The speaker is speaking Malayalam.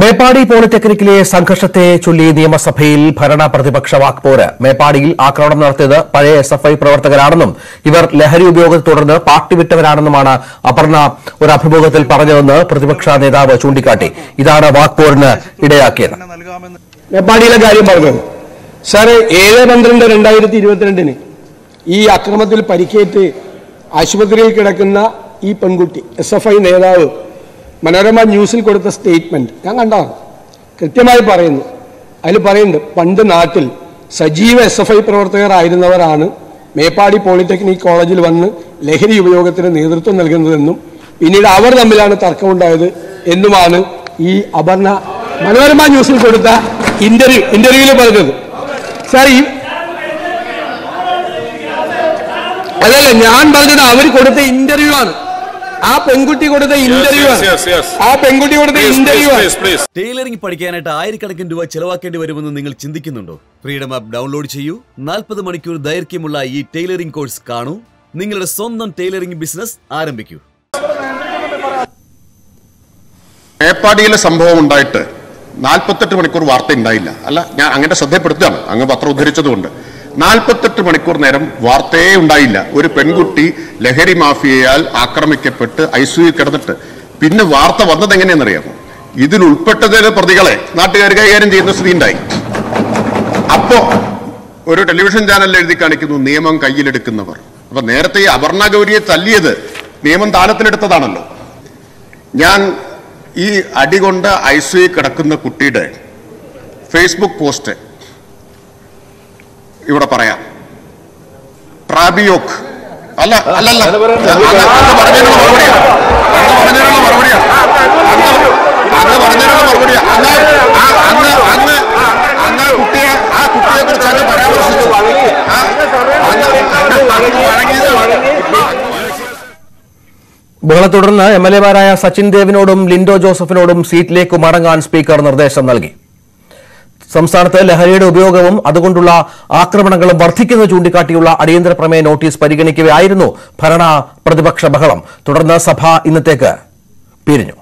മേപ്പാടി പോളിടെക്നിക്കിലെ സംഘർഷത്തെ ചൊല്ലി നിയമസഭയിൽ ഭരണ പ്രതിപക്ഷ വാക്പോര് മേപ്പാടിയിൽ ആക്രമണം നടത്തിയത് പഴയ എസ് എഫ് ഐ പ്രവർത്തകരാണെന്നും ഇവർ ലഹരി ഉപയോഗത്തെ തുടർന്ന് പാർട്ടി വിട്ടവരാണെന്നുമാണ് അപർണ ഒരു അഭിമുഖത്തിൽ പറഞ്ഞതെന്ന് പ്രതിപക്ഷ നേതാവ് ചൂണ്ടിക്കാട്ടി ഇതാണ് വാക്പോരിന് ഇടയാക്കിയത് മേപ്പാടിയിലെ കാര്യം പറഞ്ഞത് സാറ് ഏഴ് പന്ത്രണ്ട് രണ്ടായിരത്തി ഇരുപത്തിരണ്ടിന് ഈ അക്രമത്തിൽ പരിക്കേറ്റ് ആശുപത്രിയിൽ കിടക്കുന്ന ഈ പെൺകുട്ടി എസ് എഫ് ഐ നേതാവ് മനോരമ ന്യൂസിൽ കൊടുത്ത സ്റ്റേറ്റ്മെന്റ് ഞാൻ കണ്ടതാണ് കൃത്യമായി പറയുന്നു അതിൽ പറയുന്നുണ്ട് പണ്ട് നാട്ടിൽ സജീവ എസ് എഫ് ഐ പ്രവർത്തകരായിരുന്നവരാണ് മേപ്പാടി പോളിടെക്നിക് കോളേജിൽ വന്ന് ലഹരി ഉപയോഗത്തിന് നേതൃത്വം നൽകുന്നതെന്നും പിന്നീട് അവർ തമ്മിലാണ് തർക്കമുണ്ടായത് എന്നുമാണ് ഈ അപർണ മനോരമ ന്യൂസിൽ കൊടുത്ത ഇന്റർവ്യൂ ഇന്റർവ്യൂവിൽ പറഞ്ഞത് സാർ ഈ അല്ലല്ല ഞാൻ പറഞ്ഞത് അവർ കൊടുത്ത ഇന്റർവ്യൂ ആണ് ആ പെൺകുട്ടി കൊടുത്ത ഇന്റർവ്യൂ ആണ് yes, yes. ആ പെൺകുട്ടി കൊടുത്ത ഇന്റർവ്യൂ ആണ് please, please. ടൈലറിംഗ് പഠിക്കാനായിട്ട് ആയിരക്കണക്കിന് രൂപ ചെലവാക്കേണ്ടി വരുമെന്ന് നിങ്ങൾ ചിന്തിക്കുന്നുണ്ടോ ഫ്രീഡം ആപ്പ് ഡൗൺലോഡ് ചെയ്യൂ നാൽപ്പത് മണിക്കൂർ ദൈർഘ്യമുള്ള ഈ ടൈലറിംഗ് കോഴ്സ് കാണൂ നിങ്ങളുടെ സ്വന്തം ടൈലറിംഗ് ബിസിനസ് ആരംഭിക്കൂ മേപ്പാടിയിലെ സംഭവം ഉണ്ടായിട്ട് നാൽപ്പത്തെട്ട് മണിക്കൂർ വാർത്ത ഉണ്ടായില്ല അല്ല ഞാൻ അങ്ങനെ ശ്രദ്ധപ്പെടുത്തുകയാണ് അങ്ങ് പത്രം ഉദ്ധരിച്ചതുകൊണ്ട് നാൽപ്പത്തെട്ട് മണിക്കൂർ നേരം വാർത്തയേ ഉണ്ടായില്ല ഒരു പെൺകുട്ടി ലഹരി മാഫിയയാൽ ആക്രമിക്കപ്പെട്ട് ഐ സിയു കിടന്നിട്ട് പിന്നെ വാർത്ത വന്നത് എങ്ങനെയെന്നറിയാമോ ഇതിൽ ഉൾപ്പെട്ടതിലെ പ്രതികളെ നാട്ടുകാർ കൈകാര്യം ചെയ്യുന്ന സ്ഥിതി ഉണ്ടായി അപ്പോ ഒരു ടെലിവിഷൻ ചാനലിൽ എഴുതി കാണിക്കുന്നു നിയമം കയ്യിലെടുക്കുന്നവർ അപ്പൊ നേരത്തെ ഈ അപർണ ഗൗരിയെ തല്ലിയത് നിയമം താളത്തിലെടുത്തതാണല്ലോ ഞാൻ ഈ അടികൊണ്ട് ഐ സി കിടക്കുന്ന കുട്ടിയുടെ ഫേസ്ബുക്ക് പോസ്റ്റ് ഇവിടെ പറയാം ട്രാബിയോക്ക് അല്ല അല്ലല്ല അങ്ങ് അങ്ങ് പറഞ്ഞതിനുള്ള മറുപടിയാ. അങ്ങ് പറഞ്ഞതിനുള്ള മറുപടിയാ. അങ്ങ് അങ്ങ് പറഞ്ഞതിനുള്ള മറുപടിയാ. അങ്ങ് ആ- അങ്ങ് അങ്ങ് അങ്ങ് ആ കുട്ടിയെ ആ കുട്ടിയെ കുറിച്ച് അങ്ങ് പരാമർശിച്ചു ആ, അങ്ങ് അങ്ങ് വഴങ്ങിയത് ബഹളത്തെ തുടർന്ന് എം എൽ എമാരായ സച്ചിൻ ദേവിനോടും ലിൻഡോ ജോസഫിനോടും സീറ്റിലേക്ക് മടങ്ങാൻ സ്പീക്കർ നിർദ്ദേശം നൽകി സംസ്ഥാനത്ത് ലഹരിയുടെ ഉപയോഗവും അതുകൊണ്ടുള്ള ആക്രമണങ്ങളും വർദ്ധിക്കുന്നത് ചൂണ്ടിക്കാട്ടിയുള്ള അടിയന്തര പ്രമേയ നോട്ടീസ് പരിഗണിക്കവെയായിരുന്നു ഭരണ പ്രതിപക്ഷ ബഹളം തുടർന്ന് സഭ ഇന്നത്തേക്ക് പിരിഞ്ഞു